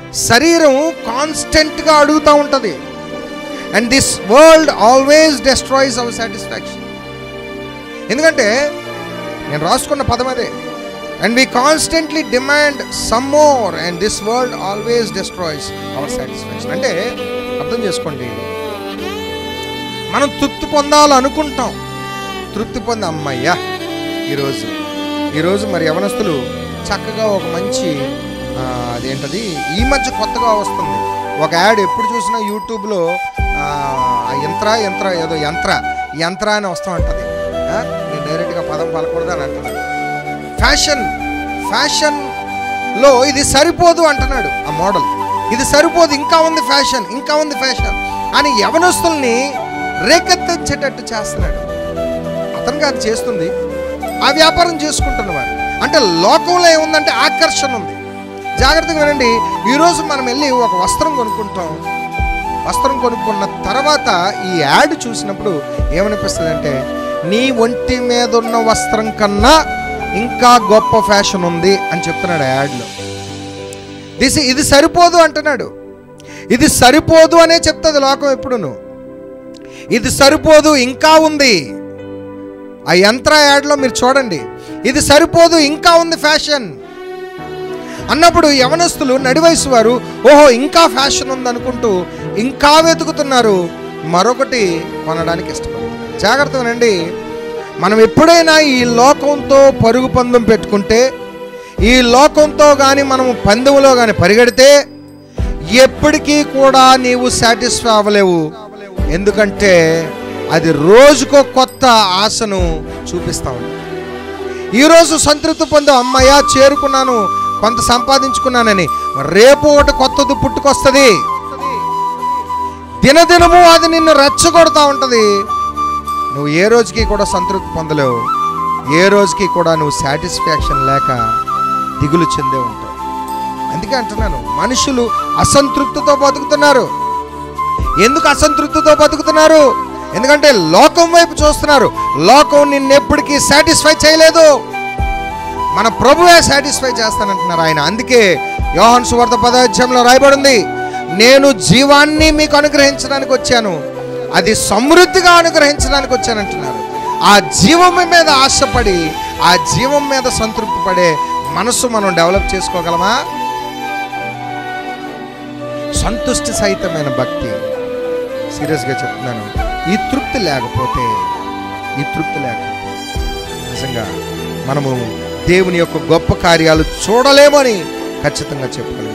శరీరం కాన్స్టెంట్గా అడుగుతూ ఉంటుంది and this world always destroys our satisfaction ఎందుకంటే నేను రాసుకున్న పదం అదే and we constantly demand some more and this world always destroys our satisfaction అంటే అర్థం చేసుకోండి మనం తృప్తి పొందాలనుకుంటాం తృప్తి పొంది అమ్మయ్యా ఈరోజు ఈరోజు మరి యవనస్తులు చక్కగా ఒక మంచి ఆ, అదేంటది ఈ మధ్య కొత్తగా వస్తుంది ఒక యాడ్ ఎప్పుడు చూసినా యూట్యూబ్లో ఆ, ఆ యంత్ర యంత్ర ఏదో యంత్ర యంత్ర అని వస్తూ ఉంటుంది ఆ, నేను డైరెక్ట్గా పదం పలకూడదు అని అంటున్నాడు ఫ్యాషన్ ఫ్యాషన్లో ఇది సరిపోదు అంటున్నాడు ఆ మోడల్ ఇది సరిపోదు ఇంకా ఉంది ఫ్యాషన్ ఇంకా ఉంది ఫ్యాషన్ అని యవనస్తుల్ని రేకెత్తించేటట్టు చేస్తున్నాడు అతనికి అది చేస్తుంది ఆ వ్యాపారం చేసుకుంటున్నవారు అంటే లోకంలో ఏముందంటే ఆకర్షణ ఉంది జాగ్రత్తగా వినండి ఈరోజు మనం వెళ్ళి ఒక వస్త్రం కొనుక్కుంటాం వస్త్రం కొనుక్కున్న తర్వాత ఈ యాడ్ చూసినప్పుడు ఏమనిపిస్తుంది అంటే నీ ఒంటి మీద ఉన్న వస్త్రం కన్నా ఇంకా గొప్ప ఫ్యాషన్ ఉంది అని చెప్తున్నాడు ఆ యాడ్లో దిస్ ఇది సరిపోదు అంటున్నాడు ఇది సరిపోదు అనే చెప్తుంది లోకం ఎప్పుడును ఇది సరిపోదు ఇంకా ఉంది ఆ యంత్ర యాడ్లో మీరు చూడండి ఇది సరిపోదు ఇంకా ఉంది ఫ్యాషన్ అన్నప్పుడు యవనస్తులు నడివయసు వారు ఓహో ఇంకా ఫ్యాషన్ ఉంది అనుకుంటూ ఇంకా వెతుకుతున్నారు మరొకటి కొనడానికి ఇష్టపడుతున్నారు జాగ్రత్త వినండి మనం ఎప్పుడైనా ఈ లోకంతో పరుగు పందెం పెట్టుకుంటే ఈ లోకంతో కానీ మనము పందెంలో కానీ పరిగెడితే ఎప్పటికీ కూడా నీవు సాటిస్ఫై అవ్వలేవు ఎందుకంటే అది రోజుకో కొత్త ఆశను చూపిస్తా ఉంది ఈరోజు సంతృప్తి పొందు అమ్మయ్య చేరుకున్నాను కొంత సంపాదించుకున్నానని రేపు ఒకటి కొత్తది పుట్టుకొస్తుంది దినదినము అది నిన్ను రెచ్చగొడతా ఉంటుంది నువ్వు ఏ రోజుకి కూడా సంతృప్తి పొందలేవు ఏ రోజుకి కూడా నువ్వు సాటిస్ఫాక్షన్ లేక దిగులు చెందే ఉంటావు అందుకే అంటున్నాను మనుషులు అసంతృప్తితో బతుకుతున్నారు ఎందుకు అసంతృప్తితో బతుకుతున్నారు ఎందుకంటే లోకం వైపు చూస్తున్నారు లోకం నిన్నెప్పటికీ సాటిస్ఫై చేయలేదు మన ప్రభువే సాటిస్ఫై చేస్తానంటున్నారు ఆయన అందుకే యోహన్ సువార్త పదాధ్యాయంలో రాయబడింది నేను జీవాన్ని మీకు అనుగ్రహించడానికి వచ్చాను అది సమృద్ధిగా అనుగ్రహించడానికి వచ్చానంటున్నారు ఆ జీవం మీద ఆశపడి ఆ జీవం మీద సంతృప్తి పడే మనసు మనం డెవలప్ చేసుకోగలమా సంతుష్టి సహితమైన భక్తి సీరియస్గా చెప్తున్నాను ఈ తృప్తి లేకపోతే ఈ తృప్తి లేకపోతే నిజంగా మనము దేవుని యొక్క గొప్ప కార్యాలు చూడలేమని ఖచ్చితంగా చెప్పగలం